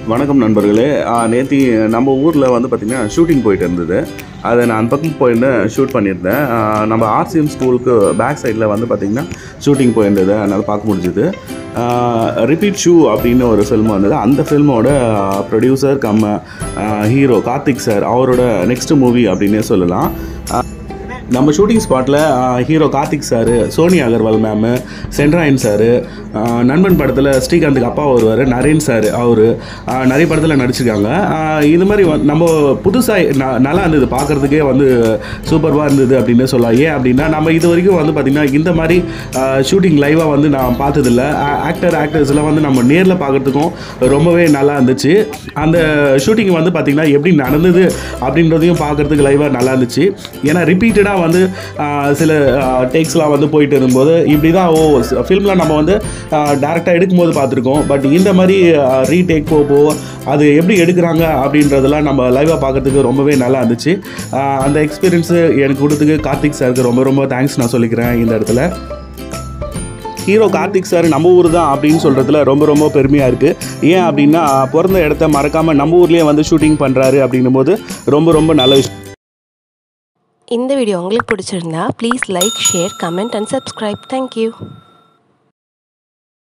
வணக்கம் நண்பர்களே நேற்று நம்ம ஊரில் வந்து பார்த்திங்கன்னா ஷூட்டிங் போயிட்டு இருந்தது அதை நான் அந்த பக்கம் போயிருந்து ஷூட் பண்ணியிருந்தேன் ஆ, நம்ம ஆர்சிஎம் ஸ்கூலுக்கு பேக் சைடில் வந்து பார்த்திங்கன்னா ஷூட்டிங் போயிருந்தது அதனால் பார்க்க முடிஞ்சுது ரிப்பீட் ஷூ அப்படின்னு ஒரு ஃபில்ம் வந்தது அந்த ஃபில்மோட producer cum hero Karthik sir அவரோட நெக்ஸ்ட் மூவி அப்படின்னே சொல்லலாம் நம்ம ஷூட்டிங் ஸ்பாட்டில் hero Karthik sir Soni Agarwal ma'am Sendrayan sir Nanban படத்தில் ஸ்ரீகாந்துக்கு அப்பா வருவார் நரேன் சார் அவர் நிறைய படத்தில் நடிச்சிருக்காங்க ஆஹ் இது மாதிரி வந்து நம்ம புதுசாக ந நல்லா இருந்தது பார்க்குறதுக்கே வந்து சூப்பர்வாக இருந்தது அப்படின்னு சொல்லலாம் ஏன் அப்படின்னா நம்ம இது வரைக்கும் வந்து பார்த்திங்கன்னா இந்த மாதிரி ஷூட்டிங் லைவாக வந்து நான் பார்த்ததில்ல ஆக்டர் ஆக்டர்ஸ்லாம் வந்து நம்ம நேரில் பார்க்குறதுக்கும் ரொம்பவே நல்லா இருந்துச்சு அந்த ஷூட்டிங் வந்து பார்த்திங்கன்னா எப்படி நடந்தது அப்படின்றதையும் பார்க்குறதுக்கு லைவாக நல்லா இருந்துச்சு ஏன்னா ரிப்பீட்டடாக வந்து ஆஹ், சில டேக்ஸ்லாம் வந்து போயிட்டு இருக்கும்போது இப்படி தான் ஓ ஃபில்மில் நம்ம வந்து டேரெக்டாக எடுக்கும்போது பார்த்துருக்கோம் பட் இந்த மாதிரி ரீடேக் போக போக அது எப்படி எடுக்கிறாங்க அப்படின்றதெல்லாம் நம்ம லைவாக பார்க்கறதுக்கு ரொம்பவே நல்லா இருந்துச்சு ஆஹ், அந்த எக்ஸ்பீரியன்ஸு எனக்கு கொடுத்ததுக்கு கார்த்திக் சாருக்கு ரொம்ப ரொம்ப தேங்க்ஸ் நான் சொல்லிக்கிறேன் இந்த இடத்துல ஹீரோ கார்த்திக் சார் நம்ம ஊர் தான் அப்படின்னு சொல்கிறதுல ரொம்ப ரொம்ப பெருமையாக இருக்குது ஏன் அப்படின்னா பிறந்த இடத்த மறக்காமல் நம்ம ஊர்லேயே வந்து ஷூட்டிங் பண்ணுறாரு அப்படின்னும் போது ரொம்ப ரொம்ப நல்ல விஷயம் இந்த வீடியோ உங்களுக்கு பிடிச்சிருந்தா please like share comment and subscribe thank you